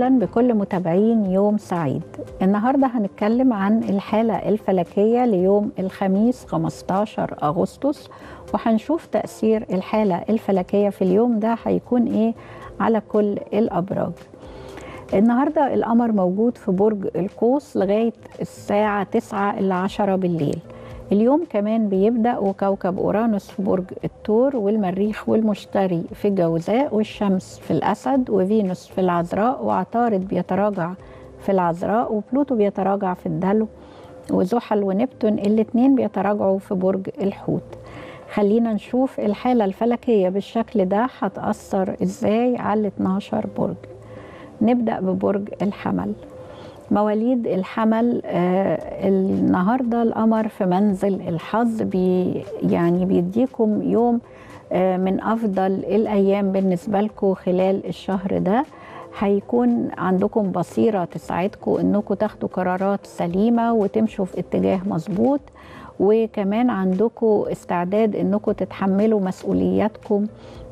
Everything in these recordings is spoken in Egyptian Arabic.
اهلا بكل متابعين يوم سعيد النهارده هنتكلم عن الحاله الفلكيه ليوم الخميس 15 اغسطس وهنشوف تاثير الحاله الفلكيه في اليوم ده هيكون ايه على كل الابراج النهارده القمر موجود في برج القوس لغايه الساعه 9 إلى 10 بالليل اليوم كمان بيبدأ وكوكب أورانوس في برج الثور والمريخ والمشتري في الجوزاء والشمس في الأسد وفينوس في العذراء وعطارد بيتراجع في العذراء وبلوتو بيتراجع في الدلو وزحل ونبتون الاتنين بيتراجعوا في برج الحوت خلينا نشوف الحالة الفلكية بالشكل ده هتأثر ازاي على ال 12 برج نبدأ ببرج الحمل مواليد الحمل آه النهارده القمر في منزل الحظ بي يعني بيديكم يوم آه من افضل الايام بالنسبه لكم خلال الشهر ده هيكون عندكم بصيره تساعدكم انكم تاخدوا قرارات سليمه وتمشوا في اتجاه مظبوط وكمان عندكم استعداد انكم تتحملوا مسؤولياتكم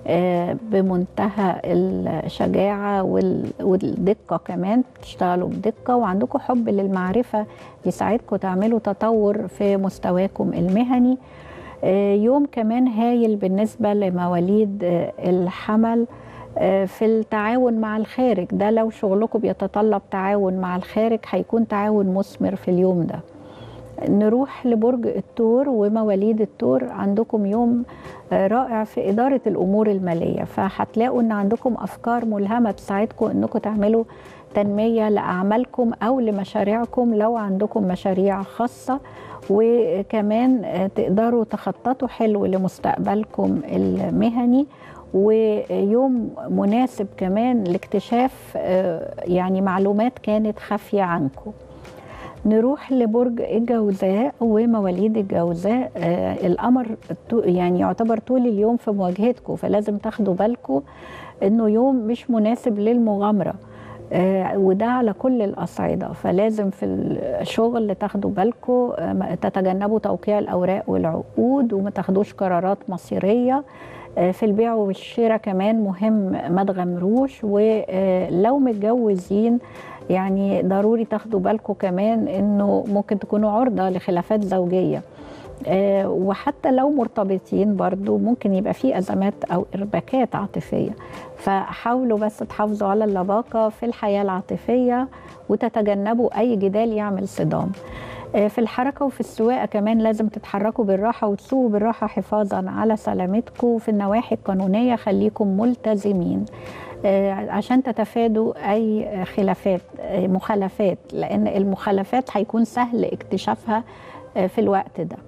بمنتهى الشجاعة والدقة كمان تشتغلوا بدقة وعندكم حب للمعرفة يساعدكم تعملوا تطور في مستواكم المهني يوم كمان هايل بالنسبة لمواليد الحمل في التعاون مع الخارج ده لو شغلكم بيتطلب تعاون مع الخارج هيكون تعاون مثمر في اليوم ده نروح لبرج الثور ومواليد الثور عندكم يوم رائع في إدارة الأمور المالية فهتلاقوا أن عندكم أفكار ملهمة تساعدكم أنكم تعملوا تنمية لأعمالكم أو لمشاريعكم لو عندكم مشاريع خاصة وكمان تقدروا تخططوا حلو لمستقبلكم المهني ويوم مناسب كمان لاكتشاف يعني معلومات كانت خافية عنكم نروح لبرج الجوزاء ومواليد الجوزاء آه القمر يعني يعتبر طول اليوم في مواجهتكم فلازم تاخدوا بالكم انه يوم مش مناسب للمغامره آه وده على كل الاصعده فلازم في الشغل تاخدوا بالكم آه تتجنبوا توقيع الاوراق والعقود وما تاخدوش قرارات مصيريه في البيع والشراء كمان مهم ما تغامروش ولو متجوزين يعني ضروري تاخدوا بالكم كمان انه ممكن تكونوا عرضه لخلافات زوجيه آه وحتى لو مرتبطين برضو ممكن يبقى في ازمات او ارباكات عاطفيه فحاولوا بس تحافظوا على اللباقه في الحياه العاطفيه وتتجنبوا اي جدال يعمل صدام آه في الحركه وفي السواقه كمان لازم تتحركوا بالراحه وتسوقوا بالراحه حفاظا على سلامتكم في النواحي القانونيه خليكم ملتزمين عشان تتفادوا اي خلافات مخالفات لان المخالفات هيكون سهل اكتشافها في الوقت ده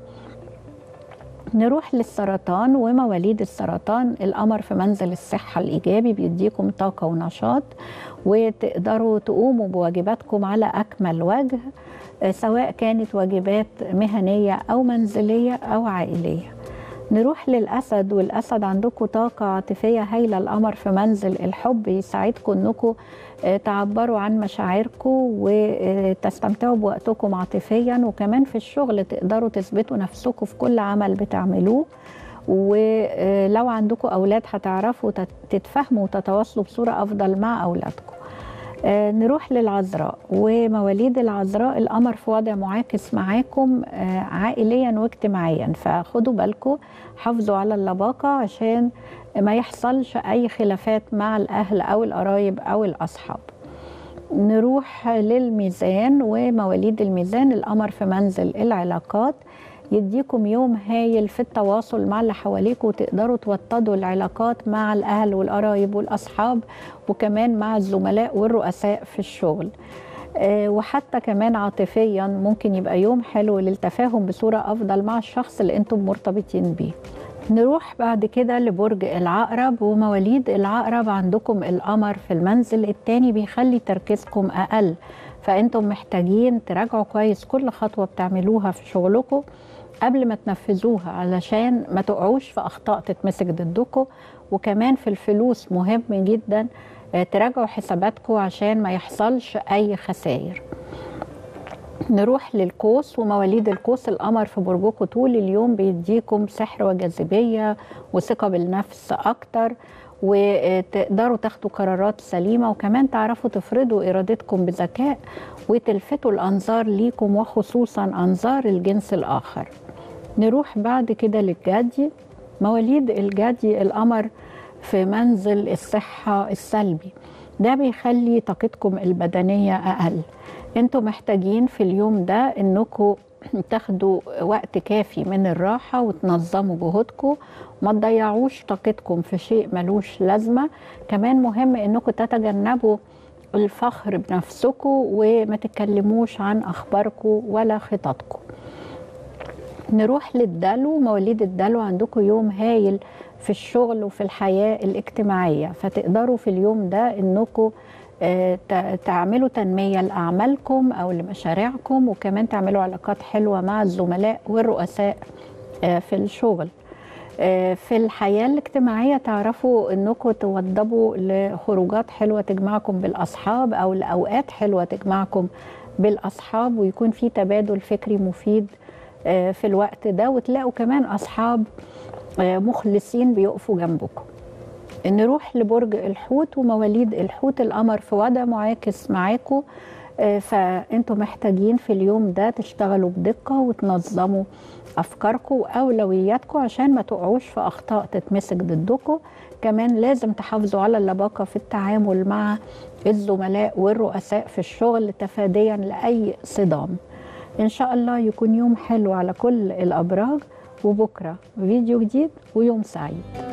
نروح للسرطان ومواليد السرطان القمر في منزل الصحة الإيجابي بيديكم طاقة ونشاط وتقدروا تقوموا بواجباتكم على أكمل وجه سواء كانت واجبات مهنية أو منزلية أو عائلية نروح للأسد والأسد عندكم طاقة عاطفية هايلة القمر في منزل الحب يساعدكم أنكم تعبروا عن مشاعركم وتستمتعوا بوقتكم عاطفيا وكمان في الشغل تقدروا تثبتوا نفسكم في كل عمل بتعملوه ولو عندكم أولاد هتعرفوا تتفهموا وتتواصلوا بصورة أفضل مع أولادكم آه نروح للعذراء ومواليد العذراء القمر في وضع معاكس معاكم آه عائليا واجتماعيا فخدوا بالكم حافظوا على اللباقة عشان ما يحصلش أي خلافات مع الأهل أو القرايب أو الأصحاب نروح للميزان ومواليد الميزان القمر في منزل العلاقات يديكم يوم هايل في التواصل مع اللي حواليكم وتقدروا توطدوا العلاقات مع الأهل والقرايب والأصحاب وكمان مع الزملاء والرؤساء في الشغل أه وحتى كمان عاطفيا ممكن يبقى يوم حلو للتفاهم بصورة أفضل مع الشخص اللي أنتم مرتبطين بيه نروح بعد كده لبرج العقرب ومواليد العقرب عندكم القمر في المنزل التاني بيخلي تركيزكم أقل فأنتم محتاجين تراجعوا كويس كل خطوة بتعملوها في شغلكم قبل ما تنفذوها علشان ما تقعوش في اخطاء تتمسك ضدكم وكمان في الفلوس مهم جدا تراجعوا حساباتكم عشان ما يحصلش اي خسائر نروح للقوس ومواليد القوس القمر في برجكم طول اليوم بيديكم سحر وجاذبية وثقة بالنفس أكتر وتقدروا تاخدوا قرارات سليمة وكمان تعرفوا تفرضوا إرادتكم بذكاء وتلفتوا الأنظار ليكم وخصوصا أنظار الجنس الآخر نروح بعد كده للجدي مواليد الجدي القمر في منزل الصحة السلبي ده بيخلي طاقتكم البدنية أقل انتوا محتاجين في اليوم ده انكم تاخدوا وقت كافي من الراحة وتنظموا جهودكم ما تضيعوش طاقتكم في شيء ملوش لازمة كمان مهم انكم تتجنبوا الفخر بنفسكم وما تتكلموش عن اخباركم ولا خططكم نروح للدلو مواليد الدلو عندكم يوم هايل في الشغل وفي الحياة الاجتماعية فتقدروا في اليوم ده انكم تعملوا تنمية لأعمالكم أو لمشاريعكم وكمان تعملوا علاقات حلوة مع الزملاء والرؤساء في الشغل في الحياة الاجتماعية تعرفوا انكم توضبوا لخروجات حلوة تجمعكم بالأصحاب أو لأوقات حلوة تجمعكم بالأصحاب ويكون في تبادل فكري مفيد في الوقت ده وتلاقوا كمان أصحاب مخلصين بيقفوا جنبكم نروح لبرج الحوت ومواليد الحوت القمر في وضع معاكس معاكم فانتوا محتاجين في اليوم ده تشتغلوا بدقة وتنظموا أفكاركم وأولوياتكم عشان ما تقعوش في أخطاء تتمسك ضدكم كمان لازم تحافظوا على اللباقة في التعامل مع الزملاء والرؤساء في الشغل تفاديا لأي صدام إن شاء الله يكون يوم حلو على كل الأبراج وبكرة فيديو جديد ويوم سعيد